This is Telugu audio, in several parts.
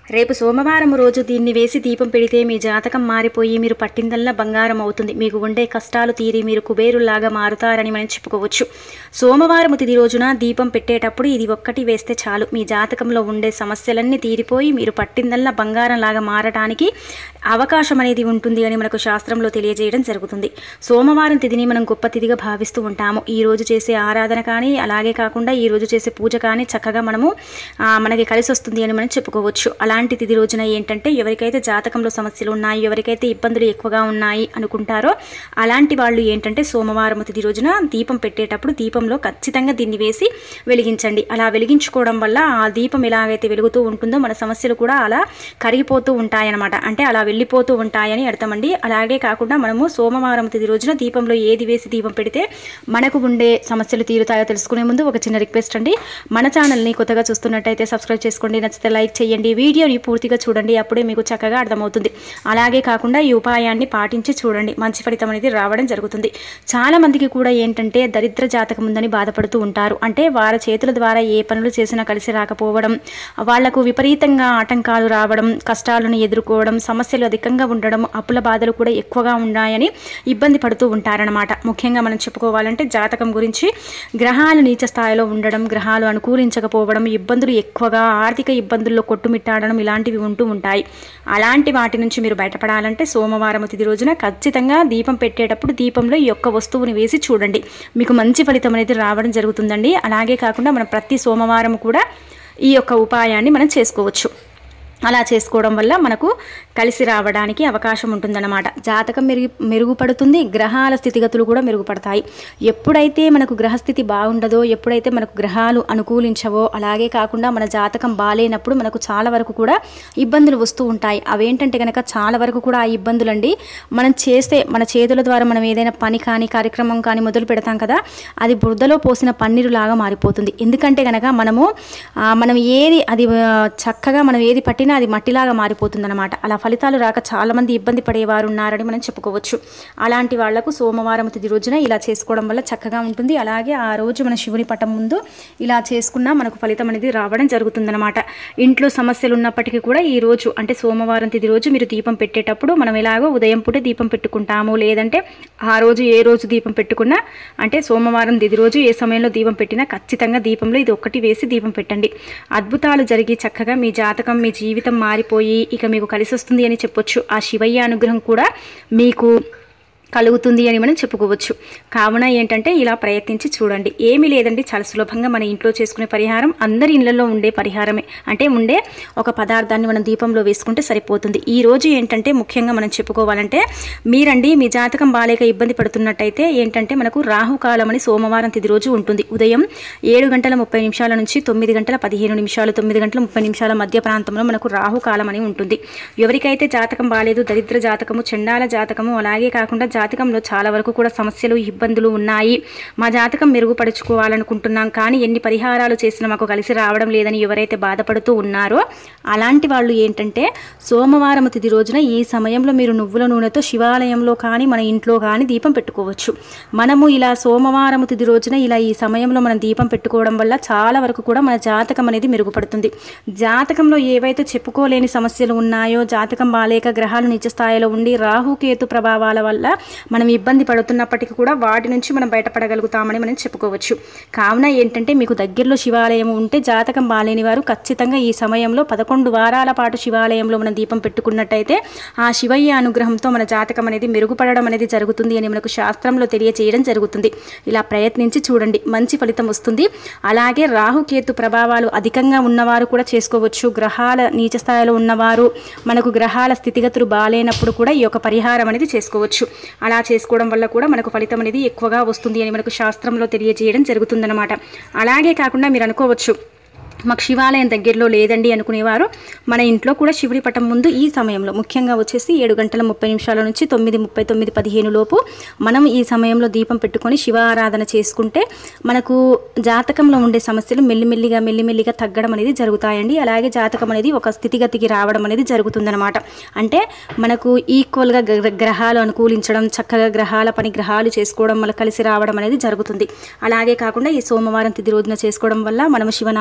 రేపు సోమవారం రోజు దీన్ని వేసి దీపం పెడితే మీ జాతకం మారిపోయి మీరు పట్టిందల్లా బంగారం అవుతుంది మీకు ఉండే కష్టాలు తీరి మీరు కుబేరులాగా మారుతారని మనం చెప్పుకోవచ్చు సోమవారం తిది రోజున దీపం పెట్టేటప్పుడు ఇది ఒక్కటి వేస్తే చాలు మీ జాతకంలో ఉండే సమస్యలన్నీ తీరిపోయి మీరు పట్టిందల్లా బంగారం లాగా మారటానికి అవకాశం అనేది ఉంటుంది అని మనకు శాస్త్రంలో తెలియజేయడం జరుగుతుంది సోమవారం తిథిని మనం గొప్ప తిథిగా భావిస్తూ ఉంటాము ఈ రోజు చేసే ఆరాధన కానీ అలాగే కాకుండా ఈ రోజు చేసే పూజ కానీ చక్కగా మనము ఆ, మనకి కలిసి వస్తుంది అని మనం చెప్పుకోవచ్చు అలాంటి తిథి రోజున ఏంటంటే ఎవరికైతే జాతకంలో సమస్యలు ఉన్నాయి ఎవరికైతే ఇబ్బందులు ఎక్కువగా ఉన్నాయి అనుకుంటారో అలాంటి వాళ్ళు ఏంటంటే సోమవారం తిథి రోజున దీపం పెట్టేటప్పుడు దీపంలో ఖచ్చితంగా దీన్ని వేసి వెలిగించండి అలా వెలిగించుకోవడం వల్ల ఆ దీపం ఎలాగైతే వెలుగుతూ ఉంటుందో మన సమస్యలు కూడా అలా కరిగిపోతూ ఉంటాయన్నమాట అంటే అలా వెళ్ళిపోతూ ఉంటాయని అర్థమండి అలాగే కాకుండా మనము సోమవారం తిథి రోజున దీపంలో ఏది వేసి దీపం పెడితే మనకు ఉండే సమస్యలు తీరుతాయో తెలుసుకునే ముందు ఒక చిన్న రిక్వెస్ట్ అండి మన ఛానల్ని కొత్తగా చూస్తున్నట్టయితే సబ్స్క్రైబ్ చేసుకోండి నచ్చితే లైక్ చేయండి వీడియోని పూర్తిగా చూడండి అప్పుడే మీకు చక్కగా అర్థమవుతుంది అలాగే కాకుండా ఈ ఉపాయాన్ని పాటించి చూడండి మంచి ఫలితం అనేది రావడం జరుగుతుంది చాలా మందికి కూడా ఏంటంటే దరిద్ర జాతకం ఉందని బాధపడుతూ ఉంటారు అంటే వారి చేతుల ద్వారా ఏ పనులు చేసినా కలిసి రాకపోవడం వాళ్లకు విపరీతంగా ఆటంకాలు రావడం కష్టాలను ఎదుర్కోవడం సమస్యలు అధికంగా ఉండడం అప్పుల బాధలు కూడా ఎక్కువగా ఉన్నాయని ఇబ్బంది పడుతూ ఉంటారనమాట ముఖ్యంగా మనం చెప్పుకోవాలంటే జాతకం గురించి గ్రహాలు నీచ స్థాయిలో ఉండడం గ్రహాలు అనుకూలించకపోవడం ఇబ్బందులు ఎక్కువగా ఆర్థిక ఇబ్బందుల్లో కొట్టుమిట్టాడడం ఇలాంటివి ఉంటూ ఉంటాయి అలాంటి వాటి నుంచి మీరు బయటపడాలంటే సోమవారం తిది రోజున ఖచ్చితంగా దీపం పెట్టేటప్పుడు దీపంలో ఈ యొక్క వస్తువుని వేసి చూడండి మీకు మంచి ఫలితం అనేది రావడం జరుగుతుందండి అలాగే కాకుండా మనం ప్రతి సోమవారం కూడా ఈ యొక్క ఉపాయాన్ని మనం చేసుకోవచ్చు అలా చేసుకోవడం వల్ల మనకు కలిసి రావడానికి అవకాశం ఉంటుందన్నమాట జాతకం మెరుగు మెరుగుపడుతుంది గ్రహాల స్థితిగతులు కూడా మెరుగుపడతాయి ఎప్పుడైతే మనకు గ్రహస్థితి బాగుండదో ఎప్పుడైతే మనకు గ్రహాలు అనుకూలించవో అలాగే కాకుండా మన జాతకం బాగాలేనప్పుడు మనకు చాలా వరకు కూడా ఇబ్బందులు వస్తూ ఉంటాయి అవేంటంటే కనుక చాలా వరకు కూడా ఆ ఇబ్బందులండి మనం చేస్తే మన చేతుల ద్వారా మనం ఏదైనా పని కానీ కార్యక్రమం కానీ మొదలు పెడతాం కదా అది బురదలో పోసిన పన్నీరు లాగా మారిపోతుంది ఎందుకంటే కనుక మనము ఆ, మనం ఏది అది ఆ, చక్కగా మనం ఏది పట్టినా అది మట్టిలాగా మారిపోతుంది అనమాట అలా ఫలితాలు రాక చాలామంది ఇబ్బంది పడేవారు ఉన్నారని మనం చెప్పుకోవచ్చు అలాంటి వాళ్లకు సోమవారం తిది రోజున ఇలా చేసుకోవడం వల్ల చక్కగా ఉంటుంది అలాగే ఆ రోజు మన శివుని పటం ముందు ఇలా చేసుకున్నా మనకు ఫలితం అనేది రావడం జరుగుతుందన్నమాట ఇంట్లో సమస్యలు ఉన్నప్పటికీ కూడా ఈ రోజు అంటే సోమవారం తిది రోజు మీరు దీపం పెట్టేటప్పుడు మనం ఎలాగో ఉదయం పూటే దీపం పెట్టుకుంటాము లేదంటే ఆ రోజు ఏ రోజు దీపం పెట్టుకున్నా అంటే సోమవారం తిది రోజు ఏ సమయంలో దీపం పెట్టినా ఖచ్చితంగా దీపంలో ఇది ఒక్కటి వేసి దీపం పెట్టండి అద్భుతాలు జరిగి చక్కగా మీ జాతకం మీ జీవితం మారిపోయి ఇక మీకు కలిసి వస్తుంది అని చెప్పొచ్చు ఆ శివయ్య అనుగ్రహం కూడా మీకు కలుగుతుంది అని మనం చెప్పుకోవచ్చు కావున ఏంటంటే ఇలా ప్రయత్నించి చూడండి ఏమీ లేదండి చాలా సులభంగా మన ఇంట్లో చేసుకునే పరిహారం అందరి ఇళ్లలో ఉండే పరిహారమే అంటే ఉండే ఒక పదార్థాన్ని మనం దీపంలో వేసుకుంటే సరిపోతుంది ఈ రోజు ఏంటంటే ముఖ్యంగా మనం చెప్పుకోవాలంటే మీరండి మీ జాతకం బాలేక ఇబ్బంది పడుతున్నట్టయితే ఏంటంటే మనకు రాహుకాలం అని సోమవారం తిది రోజు ఉంటుంది ఉదయం ఏడు గంటల ముప్పై నిమిషాల నుంచి తొమ్మిది గంటల పదిహేను నిమిషాలు తొమ్మిది గంటల ముప్పై నిమిషాల మధ్య ప్రాంతంలో మనకు రాహుకాలం అని ఉంటుంది ఎవరికైతే జాతకం బాలేదు దరిద్ర జాతకము చండాల జాతకము అలాగే కాకుండా జాతకంలో చాలా వరకు కూడా సమస్యలు ఇబ్బందులు ఉన్నాయి మా జాతకం మెరుగుపరుచుకోవాలనుకుంటున్నాం కానీ ఎన్ని పరిహారాలు చేసినా మాకు కలిసి రావడం లేదని ఎవరైతే బాధపడుతూ ఉన్నారో అలాంటి వాళ్ళు ఏంటంటే సోమవారం తిది రోజున ఈ సమయంలో మీరు నువ్వుల నూనెతో శివాలయంలో కానీ మన ఇంట్లో కానీ దీపం పెట్టుకోవచ్చు మనము ఇలా సోమవారం తిది రోజున ఇలా ఈ సమయంలో మనం దీపం పెట్టుకోవడం వల్ల చాలా వరకు కూడా మన జాతకం అనేది మెరుగుపడుతుంది జాతకంలో ఏవైతే చెప్పుకోలేని సమస్యలు ఉన్నాయో జాతకం బాలేక గ్రహాలు నిజ స్థాయిలో ఉండి రాహుకేతు ప్రభావాల వల్ల మనం ఇబ్బంది పడుతున్నప్పటికీ కూడా వాటి నుంచి మనం బయటపడగలుగుతామని మనం చెప్పుకోవచ్చు కావున ఏంటంటే మీకు దగ్గరలో శివాలయం ఉంటే జాతకం బాలేని వారు ఖచ్చితంగా ఈ సమయంలో పదకొండు వారాల పాటు శివాలయంలో మనం దీపం పెట్టుకున్నట్టయితే ఆ శివయ్య అనుగ్రహంతో మన జాతకం అనేది మెరుగుపడడం అనేది జరుగుతుంది అని మనకు శాస్త్రంలో తెలియజేయడం జరుగుతుంది ఇలా ప్రయత్నించి చూడండి మంచి ఫలితం వస్తుంది అలాగే రాహుకేతు ప్రభావాలు అధికంగా ఉన్నవారు కూడా చేసుకోవచ్చు గ్రహాల నీచ స్థాయిలో ఉన్నవారు మనకు గ్రహాల స్థితిగతులు బాగాలేనప్పుడు కూడా ఈ యొక్క పరిహారం అనేది చేసుకోవచ్చు అలా చేసుకోవడం వల్ల కూడా మనకు ఫలితం అనేది ఎక్కువగా వస్తుంది అని మనకు శాస్త్రంలో తెలియజేయడం జరుగుతుందన్నమాట అలాగే కాకుండా మీరు అనుకోవచ్చు మాకు శివాలయం దగ్గరలో లేదండి అనుకునేవారు మన ఇంట్లో కూడా శివుడి పటం ముందు ఈ సమయంలో ముఖ్యంగా వచ్చేసి ఏడు గంటల ముప్పై నిమిషాల నుంచి తొమ్మిది ముప్పై తొమ్మిది పదిహేను లోపు మనం ఈ సమయంలో దీపం పెట్టుకొని శివ ఆరాధన చేసుకుంటే మనకు జాతకంలో ఉండే సమస్యలు మెల్లిమెల్లిగా మెల్లిమెల్లిగా తగ్గడం అనేది జరుగుతాయండి అలాగే జాతకం అనేది ఒక స్థితిగతికి రావడం అనేది జరుగుతుందన్నమాట అంటే మనకు ఈక్వల్గా గ్ర- గ్రహాలు అనుకూలించడం చక్కగా గ్రహాల పని గ్రహాలు చేసుకోవడం వల్ల కలిసి రావడం అనేది జరుగుతుంది అలాగే కాకుండా ఈ సోమవారం తిథి రోజున చేసుకోవడం వల్ల మనం శివనామాలను కూడా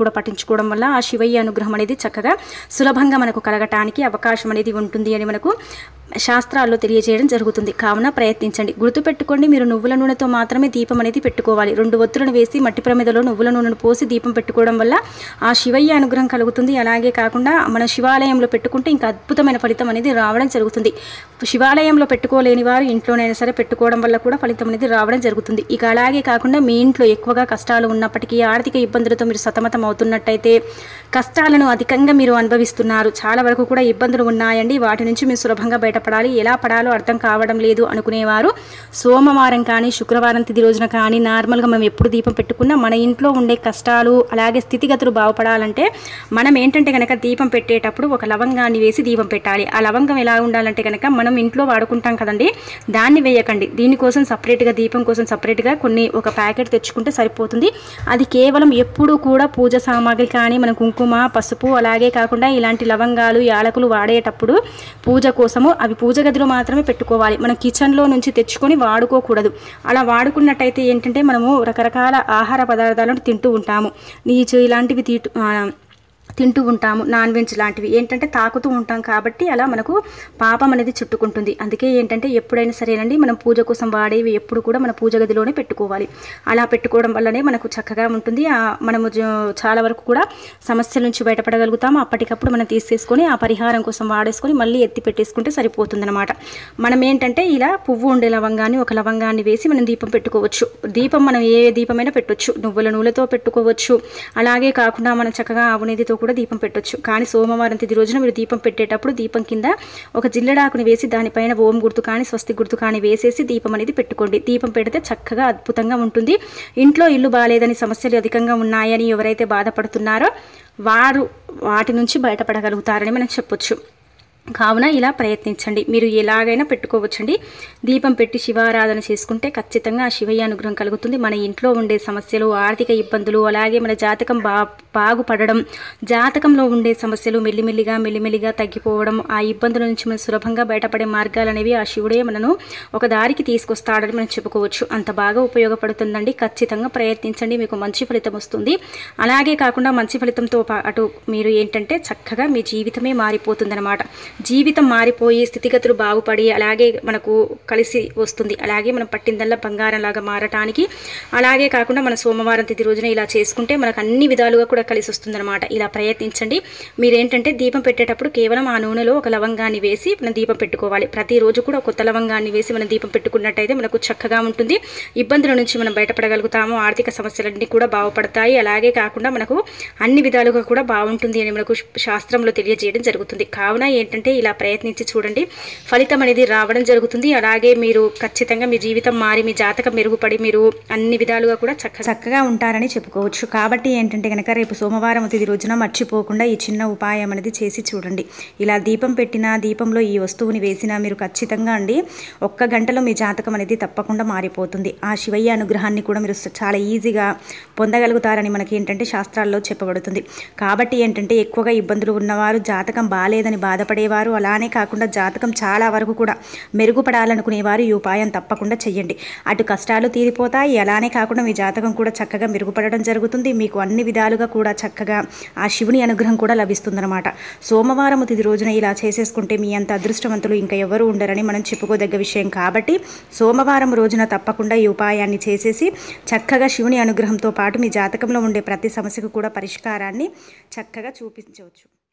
కూడా పఠించుకోవడం వల్ల ఆ శివయ్య అనుగ్రహం అనేది చక్కగా సులభంగా మనకు కలగటానికి అవకాశం అనేది ఉంటుంది అని మనకు శాస్త్రాల్లో తెలియజేయడం జరుగుతుంది కావున ప్రయత్నించండి గుర్తుపెట్టుకోండి మీరు నువ్వుల నూనెతో మాత్రమే దీపం అనేది పెట్టుకోవాలి రెండు ఒత్తులను వేసి మట్టి ప్రమిదలో నువ్వుల నూనెను పోసి దీపం పెట్టుకోవడం వల్ల ఆ శివయ్య అనుగ్రహం కలుగుతుంది అలాగే కాకుండా మన శివాలయంలో పెట్టుకుంటే ఇంకా అద్భుతమైన ఫలితం అనేది రావడం జరుగుతుంది శివాలయంలో పెట్టుకోలేని వారు ఇంట్లోనైనా సరే పెట్టుకోవడం వల్ల కూడా ఫలితం అనేది రావడం జరుగుతుంది ఇక అలాగే కాకుండా మీ ఇంట్లో ఎక్కువగా కష్టాలు ఉన్నప్పటికీ ఆర్థిక ఇబ్బందులతో మీరు సతమతం అవుతున్నట్టయితే కష్టాలను అధికంగా మీరు అనుభవిస్తున్నారు చాలా వరకు కూడా ఇబ్బందులు ఉన్నాయండి వాటి నుంచి మీరు సులభంగా బయటపడాలి ఎలా పడాలో అర్థం కావడం లేదు అనుకునేవారు సోమవారం కానీ శుక్రవారం తిది రోజున కానీ నార్మల్గా మనం ఎప్పుడు దీపం పెట్టుకున్నా మన ఇంట్లో ఉండే కష్టాలు అలాగే స్థితిగతులు బాగుపడాలంటే మనం ఏంటంటే కనుక దీపం పెట్టేటప్పుడు ఒక లవంగాన్ని వేసి దీపం పెట్టాలి ఆ లవంగం ఎలా ఉండాలంటే కనుక మనం ఇంట్లో వాడుకుంటాం కదండి దాన్ని వేయకండి దీనికోసం సపరేట్గా దీపం కోసం సపరేట్గా కొన్ని ఒక ప్యాకెట్ తెచ్చుకుంటే సరిపోతుంది అది కేవలం ఎప్పుడూ కూడా పూజ సామాగ్రి కానీ మన కుంకుమ పసుపు అలాగే కాకుండా ఇలాంటి లవంగాలు యాలకులు వాడేటప్పుడు పూజ కోసము అవి పూజ గదిలో మాత్రమే పెట్టుకోవాలి మనం కిచెన్లో నుంచి తెచ్చుకొని వాడుకోకూడదు అలా వాడుకున్నట్టయితే ఏంటంటే మనము రకరకాల ఆహార పదార్థాలను తింటూ ఉంటాము నీచు ఇలాంటివి తీటు ఆ, తింటూ ఉంటాము నాన్ వెజ్ లాంటివి ఏంటంటే తాకుతూ ఉంటాం కాబట్టి అలా మనకు పాపం అనేది చుట్టుకుంటుంది అందుకే ఏంటంటే ఎప్పుడైనా సరేనండి మనం పూజ కోసం వాడేవి ఎప్పుడు కూడా మన పూజ గదిలోనే పెట్టుకోవాలి అలా పెట్టుకోవడం వల్లనే మనకు చక్కగా ఉంటుంది ఆ మనము జ- చాలా వరకు కూడా సమస్యల నుంచి బయటపడగలుగుతాము అప్పటికప్పుడు మనం తీసేసుకొని ఆ పరిహారం కోసం వాడేసుకొని మళ్ళీ ఎత్తి పెట్టేసుకుంటే సరిపోతుందన్నమాట మనం ఏంటంటే ఇలా పువ్వు ఉండే లవంగాన్ని ఒక లవంగాన్ని వేసి మనం దీపం పెట్టుకోవచ్చు దీపం మనం ఏ దీపమైనా పెట్టొచ్చు నువ్వుల నూనెతో పెట్టుకోవచ్చు అలాగే కాకుండా మనం చక్కగా ఆవు నెయ్యితో కూడా దీపం పెట్టొచ్చు కానీ సోమవారం తిది రోజున మీరు దీపం పెట్టేటప్పుడు దీపం కింద ఒక జిల్లడాకుని వేసి దానిపైన ఓం గుర్తు కానీ స్వస్తి గుర్తు కానీ వేసేసి దీపం అనేది పెట్టుకోండి దీపం పెడితే చక్కగా అద్భుతంగా ఉంటుంది ఇంట్లో ఇల్లు బాగాలేదని సమస్యలు అధికంగా ఉన్నాయని ఎవరైతే బాధపడుతున్నారో వారు వాటి నుంచి బయటపడగలుగుతారని మనం చెప్పొచ్చు కావున ఇలా ప్రయత్నించండి మీరు ఎలాగైనా పెట్టుకోవచ్చండి దీపం పెట్టి శివారాధన చేసుకుంటే ఖచ్చితంగా ఆ శివయ్య అనుగ్రహం కలుగుతుంది మన ఇంట్లో ఉండే సమస్యలు ఆర్థిక ఇబ్బందులు అలాగే మన జాతకం బా బాగుపడడం జాతకంలో ఉండే సమస్యలు మెల్లిమెల్లిగా మెల్లిమెల్లిగా తగ్గిపోవడం ఆ ఇబ్బందుల నుంచి మనం సులభంగా బయటపడే మార్గాలు అనేవి ఆ శివుడే మనను ఒక దారికి తీసుకొస్తాడని మనం చెప్పుకోవచ్చు అంత బాగా ఉపయోగపడుతుందండి ఖచ్చితంగా ప్రయత్నించండి మీకు మంచి ఫలితం వస్తుంది అలాగే కాకుండా మంచి ఫలితంతో పాటు మీరు ఏంటంటే చక్కగా మీ జీవితమే మారిపోతుందన్నమాట జీవితం మారిపోయి స్థితిగతులు బాగుపడి అలాగే మనకు కలిసి వస్తుంది అలాగే మనం పట్టిందల్లా బంగారం లాగా మారటానికి అలాగే కాకుండా మన సోమవారం తిథి రోజున ఇలా చేసుకుంటే మనకు అన్ని విధాలుగా కూడా కలిసి వస్తుందన్నమాట ఇలా ప్రయత్నించండి మీరేంటంటే దీపం పెట్టేటప్పుడు కేవలం ఆ నూనెలో ఒక లవంగాన్ని వేసి మనం దీపం పెట్టుకోవాలి ప్రతిరోజు కూడా కొత్త లవంగాన్ని వేసి మనం దీపం పెట్టుకున్నట్టయితే మనకు చక్కగా ఉంటుంది ఇబ్బందుల నుంచి మనం బయటపడగలుగుతాము ఆర్థిక సమస్యలన్నీ కూడా బాగుపడతాయి అలాగే కాకుండా మనకు అన్ని విధాలుగా కూడా బాగుంటుంది అని మనకు శాస్త్రంలో తెలియజేయడం జరుగుతుంది కావున ఏంటంటే ఇలా ప్రయత్నించి చూడండి ఫలితం అనేది రావడం జరుగుతుంది అలాగే మీరు ఖచ్చితంగా మీ జీవితం మారి మీ జాతకం మెరుగుపడి మీరు అన్ని విధాలుగా కూడా చక్క చక్కగా ఉంటారని చెప్పుకోవచ్చు కాబట్టి ఏంటంటే కనుక రేపు సోమవారం తిది రోజున మర్చిపోకుండా ఈ చిన్న ఉపాయం అనేది చేసి చూడండి ఇలా దీపం పెట్టిన దీపంలో ఈ వస్తువుని వేసినా మీరు ఖచ్చితంగా అండి ఒక్క గంటలో మీ జాతకం అనేది తప్పకుండా మారిపోతుంది ఆ శివయ్య అనుగ్రహాన్ని కూడా మీరు చాలా ఈజీగా పొందగలుగుతారని మనకి ఏంటంటే శాస్త్రాల్లో చెప్పబడుతుంది కాబట్టి ఏంటంటే ఎక్కువగా ఇబ్బందులు ఉన్నవారు జాతకం బాగాలేదని బాధపడేవారు అలానే కాకుండా జాతకం చాలా వరకు కూడా మెరుగుపడాలనుకునేవారు ఈ ఉపాయం తప్పకుండా చెయ్యండి అటు కష్టాలు తీరిపోతాయి అలానే కాకుండా మీ జాతకం కూడా చక్కగా మెరుగుపడడం జరుగుతుంది మీకు అన్ని విధాలుగా కూడా చక్కగా ఆ శివుని అనుగ్రహం కూడా లభిస్తుందన్నమాట సోమవారం తిది రోజున ఇలా చేసేసుకుంటే మీ అంత అదృష్టవంతులు ఇంకా ఎవరు ఉండరని మనం చెప్పుకోదగ్గ విషయం కాబట్టి సోమవారం రోజున తప్పకుండా ఈ ఉపాయాన్ని చేసేసి చక్కగా శివుని అనుగ్రహంతో పాటు మీ జాతకంలో ఉండే ప్రతి సమస్యకు కూడా పరిష్కారాన్ని చక్కగా చూపించవచ్చు